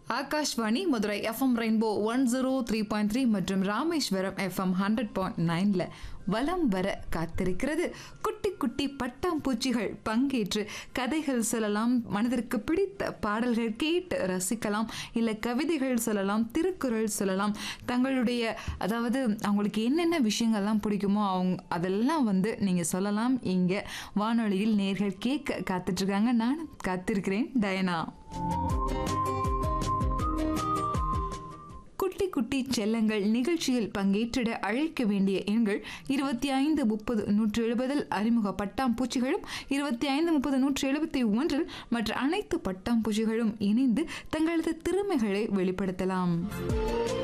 Akashvani Madurai FM rainbow one zero three point three மற்றும் Rameswaram FM hundred point நைனில் வலம் வர காத்திருக்கிறது குட்டி குட்டி பட்டாம்பூச்சிகள் பங்கேற்று கதைகள் சொல்லலாம் மனதிற்கு பிடித்த பாடல்கள் கேட்டு ரசிக்கலாம் இல்லை கவிதைகள் சொல்லலாம் திருக்குறள் சொல்லலாம் தங்களுடைய அதாவது அவங்களுக்கு என்னென்ன விஷயங்கள்லாம் பிடிக்குமோ அவங்க அதெல்லாம் வந்து நீங்கள் சொல்லலாம் இங்கே வானொலியில் நேர்கள் கேட்க காத்துட்ருக்காங்க நானும் காத்திருக்கிறேன் டயனா குட்டி குட்டி செல்லங்கள் நிகழ்ச்சியில் பங்கேற்றிட அழைக்க வேண்டிய எண்கள் இருபத்தி ஐந்து முப்பது நூற்றி எழுபதில் அறிமுக பட்டாம்பூச்சிகளும் இருபத்தி ஐந்து முப்பது நூற்றி எழுபத்தி ஒன்றில் மற்ற அனைத்து பட்டாம்பூச்சிகளும் இணைந்து தங்களது திறமைகளை வெளிப்படுத்தலாம்